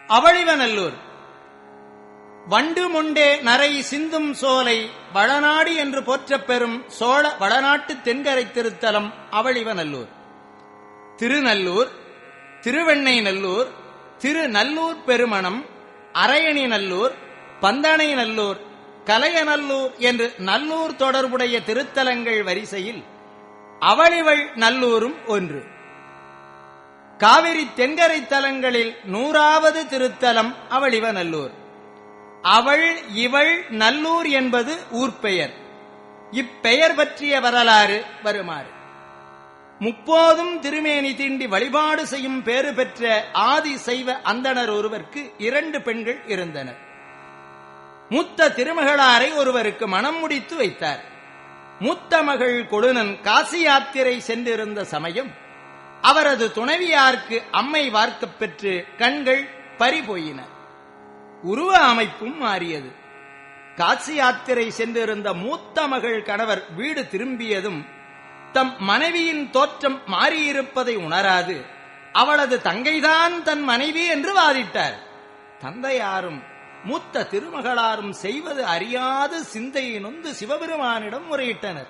அவளிவநல்லூர் வண்டு முண்டே நரை சிந்தும் சோலை வளநாடு என்று போற்றப் பெறும் சோழ வளநாட்டு தென்கரை திருத்தலம் அவளிவநல்லூர் திருநல்லூர் திருவெண்ணை நல்லூர் திருநல்லூர் பெருமணம் அரையணி நல்லூர் பந்தனை நல்லூர் கலையநல்லூர் என்று நல்லூர் தொடர்புடைய திருத்தலங்கள் வரிசையில் அவளிவள் நல்லூரும் ஒன்று காவிரி தென்கரை தலங்களில் நூறாவது திருத்தலம் அவளிவ நல்லூர் அவள் இவள் நல்லூர் என்பது ஊர்பெயர் இப்பெயர் பற்றிய வரலாறு வருமாறு முப்போதும் திருமேனி தீண்டி வழிபாடு செய்யும் பேறு பெற்ற ஆதி சைவ அந்தணர் ஒருவருக்கு இரண்டு பெண்கள் இருந்தனர் மூத்த திருமகளாரை ஒருவருக்கு மனம் முடித்து வைத்தார் மூத்த மகள் கொழுனன் காசி யாத்திரை சென்றிருந்த சமயம் அவரது துணைவியாருக்கு அம்மை வார்க்கப் பெற்று கண்கள் பறிபோயின உருவ அமைப்பும் மாறியது காசி யாத்திரை சென்றிருந்த மூத்த மகள் கணவர் வீடு திரும்பியதும் தம் மனைவியின் தோற்றம் மாறியிருப்பதை உணராது அவளது தங்கைதான் தன் மனைவி என்று வாதிட்டார் தந்தையாரும் மூத்த திருமகளாரும் செய்வது அறியாது சிந்தையை நொந்து சிவபெருமானிடம் முறையிட்டனர்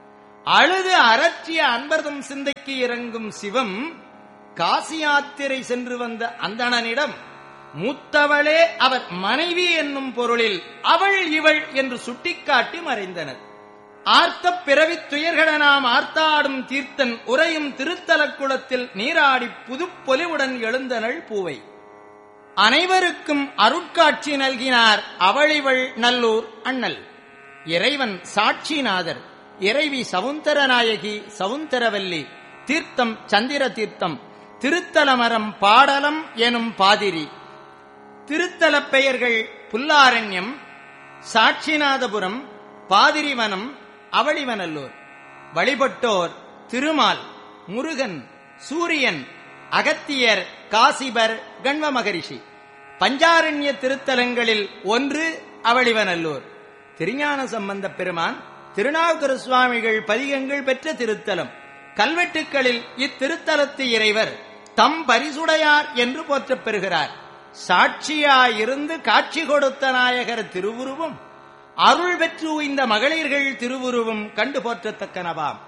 அழுது அரற்றிய அன்பர்தம் சிந்தைக்கு இறங்கும் சிவம் காசி யாத்திரை சென்று வந்த அந்தணனிடம் மூத்தவளே அவர் மனைவி என்னும் பொருளில் அவள் இவள் என்று சுட்டிக்காட்டி மறைந்தனர் ஆர்த்தப் பிறவித் துயர்கள நாம் ஆர்த்தாடும் தீர்த்தன் உறையும் திருத்தலக் குளத்தில் நீராடி புதுப்பொலிவுடன் எழுந்தனள் பூவை அனைவருக்கும் அருட்காட்சி நல்கினார் அவளிவள் நல்லூர் அண்ணல் இறைவன் சாட்சிநாதர் இறைவி சவுந்தரநாயகி சவுந்தரவல்லி தீர்த்தம் சந்திர தீர்த்தம் திருத்தலமரம் பாடலம் எனும் பாதிரி திருத்தலப் பெயர்கள் புல்லாரண்யம் சாட்சிநாதபுரம் பாதிரிவனம் அவளிவனல்லூர் வழிபட்டோர் திருமால் முருகன் சூரியன் அகத்தியர் காசிபர் கண்வ மகரிஷி பஞ்சாரண்ய திருத்தலங்களில் ஒன்று அவளிவநல்லூர் திருஞான சம்பந்த பெருமான் திருநாவுக்கர சுவாமிகள் பதிகங்கள் பெற்ற திருத்தலம் கல்வெட்டுக்களில் இத்திருத்தலத்து இறைவர் தம் பரிசுடையார் என்று போற்றப் பெறுகிறார் சாட்சியாயிருந்து காட்சி கொடுத்த நாயகர் திருவுருவும் அருள் பெற்று இந்த மகளிர்கள் திருவுருவும் கண்டு போற்றத்தக்கனவாம்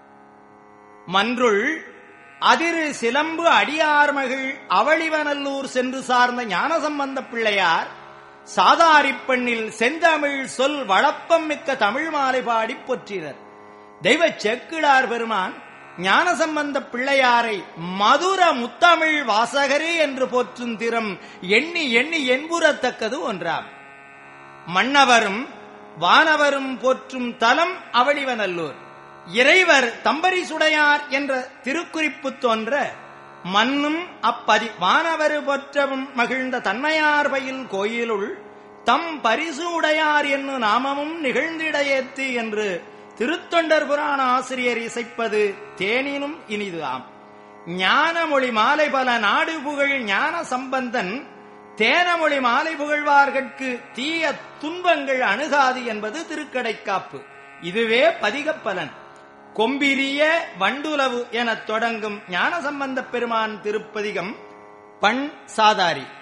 மன்றுள் அதிரு சிலம்பு அடியார்மகள் அவளிவநல்லூர் சென்று சார்ந்த ஞானசம்பந்த பிள்ளையார் சாதாரிப் பெண்ணில் செந்தமிழ் சொல் வளப்பம் மிக்க தமிழ் மாலை பாடி போற்றினர் தெய்வ செக்கிழார் பெருமான் ஞானசம்பந்த பிள்ளையாரை மதுர முத்தமிழ் வாசகரே என்று போற்றும் திறம் எண்ணி எண்ணி என்புறத்தக்கது ஒன்றாம் மன்னவரும் வானவரும் போற்றும் தலம் அவளிவநல்லூர் இறைவர் தம்பரி சுடையார் என்ற திருக்குறிப்பு தோன்ற மண்ணும் அப்பதி வானவர் போற்றவும் மகிழ்ந்த தன்மையார் பயில் கோயிலுள் தம் பரிசு உடையார் என்னும் நாமமும் நிகழ்ந்திடையேத்து என்று திருத்தொண்டர் புராண ஆசிரியர் இசைப்பது தேனினும் இனிது ஆம் ஞானமொழி மாலை பல நாடு புகழ் ஞான சம்பந்தன் தேனமொழி மாலை புகழ்வார்கட்கு தீய துன்பங்கள் அணுகாது என்பது திருக்கடைக்காப்பு இதுவே பதிகப்பலன் கொம்பிரிய வண்டுலவு எனத் தொடங்கும் ஞானசம்பந்த பெருமான் திருப்பதிகம் பண் சாதாரி